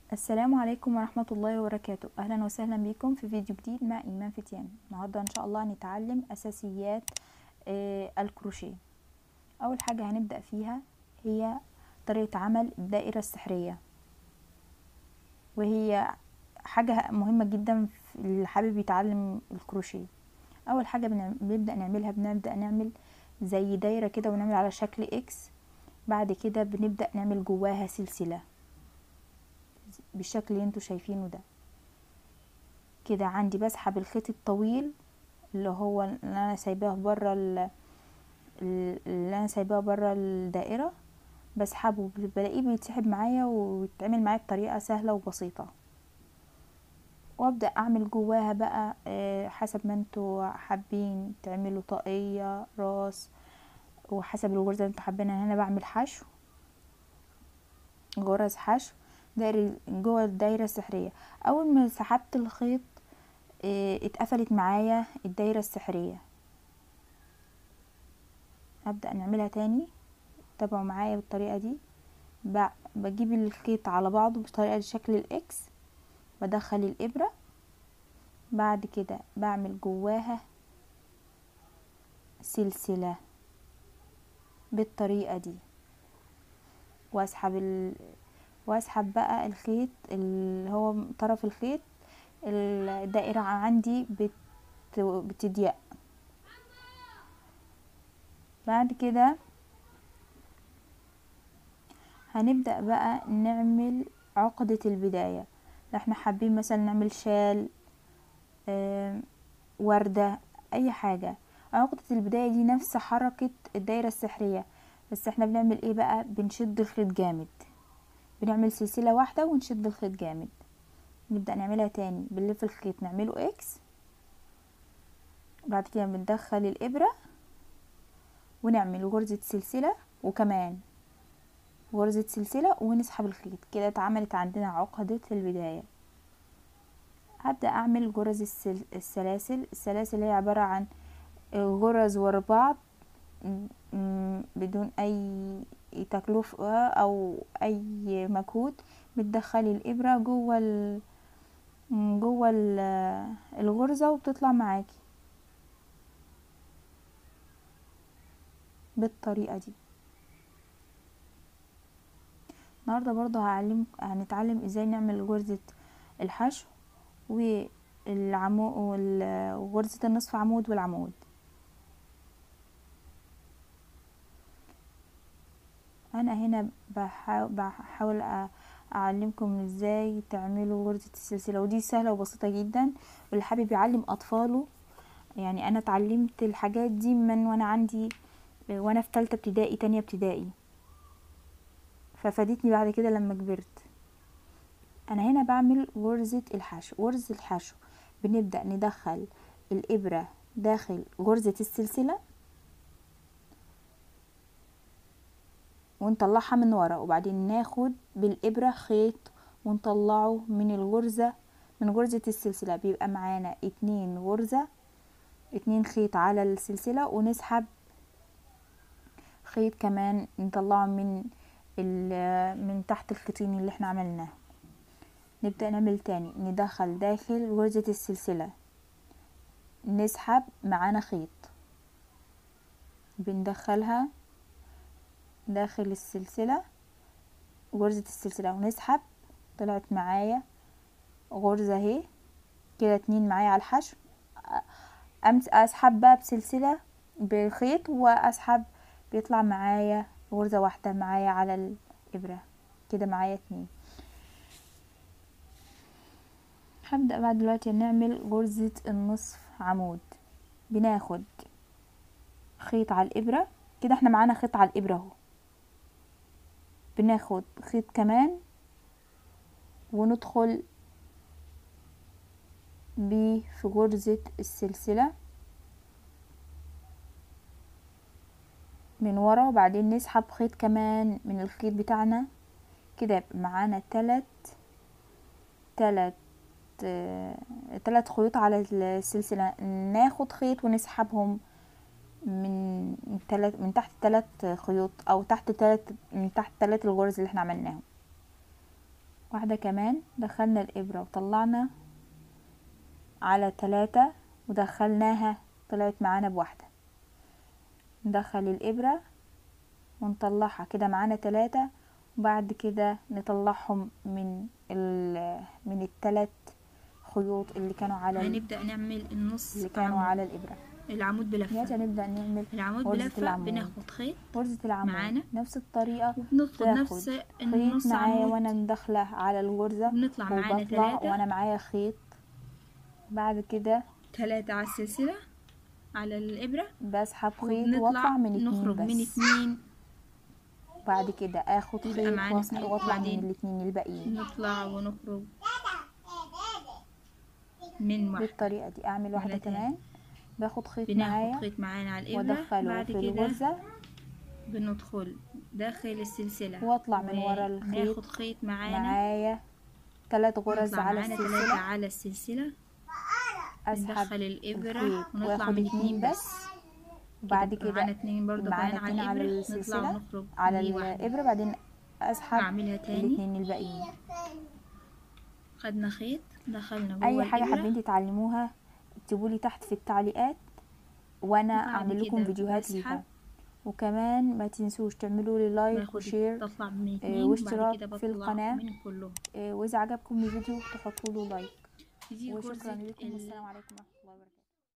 السلام عليكم ورحمة الله وبركاته أهلا وسهلا بكم في فيديو جديد مع إيمان فتيان النهاردة إن شاء الله هنتعلم أساسيات آه، الكروشيه أول حاجة هنبدأ فيها هي طريقة عمل الدائرة السحرية وهي حاجة مهمة جدا في اللي حابب يتعلم الكروشيه أول حاجة بنعم- بنبدأ نعملها بنبدأ نعمل زي دايرة كده ونعمل على شكل إكس بعد كده بنبدأ نعمل جواها سلسلة بالشكل اللي انتوا شايفينه ده كده عندي بسحب الخيط الطويل اللي هو اللي انا سايباه بره ال- ال- اللي انا سايباه بره الدائره بسحبه بلاقيه بيتسحب معايا ويتعمل معايا بطريقه سهله وبسيطه وابدا اعمل جواها بقى آه، حسب ما انتوا حابين تعملوا طاقيه راس وحسب الغرزه اللي انتوا حابينها هنا بعمل حشو غرز حشو داير جوه الدايره السحريه اول ما سحبت الخيط اه اتقفلت معايا الدايره السحريه هبدا نعملها تاني تابعوا معايا بالطريقه دي ب- بجيب الخيط على بعضه بطريقه شكل الاكس بدخل الابره بعد كده بعمل جواها سلسله بالطريقه دي واسحب ال... واسحب بقى الخيط اللي هو طرف الخيط الدائرة عندي بت... بتضيق بعد كده هنبدأ بقى نعمل عقدة البداية لو احنا حابين مثلا نعمل شال آم، وردة اي حاجة عقدة البداية دي نفس حركة الدايرة السحرية بس احنا بنعمل ايه بقى بنشد الخيط جامد بنعمل سلسلة واحدة ونشد الخيط جامد نبدأ نعملها تاني بنلف الخيط نعمله اكس بعد كده بندخل الإبرة ونعمل غرزة سلسلة وكمان غرزة سلسلة ونسحب الخيط كده اتعملت عندنا عقدة البداية هبدأ أعمل غرز السل... السلاسل السلاسل هي عبارة عن غرز ورا بعض م- بدون أي تكلفة أو أي مجهود بتدخلي الإبرة جوه ال... جوه ال- الغرزة وبتطلع معاكي بالطريقة دي النهاردة برضه هعلم هنتعلم ازاي نعمل غرزة الحشو والعمو وال- وغرزة النصف عمود والعمود انا هنا بحاول, بحاول أ- اعلمكم ازاي تعملوا غرزة السلسلة ودي سهلة وبسيطة جدا واللي حابب يعلم اطفاله يعني انا اتعلمت الحاجات دي من وانا عندي وانا في تالتة ابتدائي تانية ابتدائي ففادتني بعد كده لما كبرت انا هنا بعمل غرزة الحشو غرزة الحشو بنبدأ ندخل الابرة داخل غرزة السلسلة ونطلعها من ورا وبعدين ناخد بالإبرة خيط ونطلعه من الغرزة من غرزة السلسلة بيبقى معانا اتنين غرزة اتنين خيط على السلسلة ونسحب خيط كمان نطلعه من ال- من تحت الخيطين اللي احنا عملناه نبدأ نعمل تاني ندخل داخل غرزة السلسلة نسحب معانا خيط بندخلها داخل السلسلة غرزة السلسلة ونسحب طلعت معايا غرزة اهي كده اتنين معايا على الحشو أمس اسحب بقى بسلسلة بخيط واسحب بيطلع معايا غرزة واحدة معايا على الإبرة كده معايا اتنين هبدأ بقى دلوقتي نعمل غرزة النصف عمود بناخد خيط على الإبرة كده احنا معانا خيط على الإبرة اهو بناخد خيط كمان وندخل بيه في غرزة السلسلة من ورا وبعدين نسحب خيط كمان من الخيط بتاعنا كده يبقى معانا تلات تلات آه، تلات خيوط على السلسلة ناخد خيط ونسحبهم من من تلات من تحت تلات خيوط او تحت تلات من تحت تلات الغرز اللي احنا عملناهم واحدة كمان دخلنا الإبرة وطلعنا على تلاتة ودخلناها طلعت معانا بواحدة ندخل الإبرة ونطلعها كده معانا تلاتة وبعد كده نطلعهم من ال من التلات خيوط اللي كانوا على ال- هنبدأ نعمل النص اللي كانوا عمود. على الإبرة العمود دلوقتي بلفة هنبدأ نعمل العمود غرزة بلفة العمود. بناخد خيط غرزة العمود معانا. نفس الطريقة وبندخل باخد نفس خيط النص معايا عمود وانا مدخلة على الغرزة وبنطلع معانا وبطلع تلاتة وانا معايا خيط بعد كده تلاتة على السلسلة على الإبرة بسحب خيط وبنطلع واطلع من اتنين نخرج من بس اتنين بعد كده اخد يبقى خيط معانا وأسحب- اتنين واطلع من وبعدين الاتنين الباقيين نطلع ونخرج من واحدة بالطريقة دي اعمل واحدة على تاني. كمان باخد خيط بناخد معايا خيط معانا على الإبرة وادخله بعد في كده الغرزة بندخل داخل السلسلة واطلع من ورا الخيط ناخد خيط معانا معايا تلات غرز نطلع على معانا تلاتة السلسلة على السلسلة اسحب ندخل الإبرة الخيط ونطلع واخد من اتنين اتنين بس وبعد كده معانا كده اتنين برضه معانا كمان على اتنين على الإبرة نطلع السلسلة ونخرج على دي واحدة الإبرة بعدين أسحب أعملها تاني الاتنين الباقيين خدنا خيط دخلنا جوه أي حاجة الإبرة حابين تتعلموها اكتبولي تحت في التعليقات وأنا وبعد أعمل لكم كده فيديوهات بسحب. ليها وكمان ما تنسوش تعملوا لي لايك باخد وشير تطلع من آه، اتنين واشتراك وبعد كده في بطلع القناة. من كلهم آه، وإذا عجبكم الفيديو تحطوا له لايك دي وشكرا غرزة لكم ال- والسلام عليكم ورحمة الله وبركاته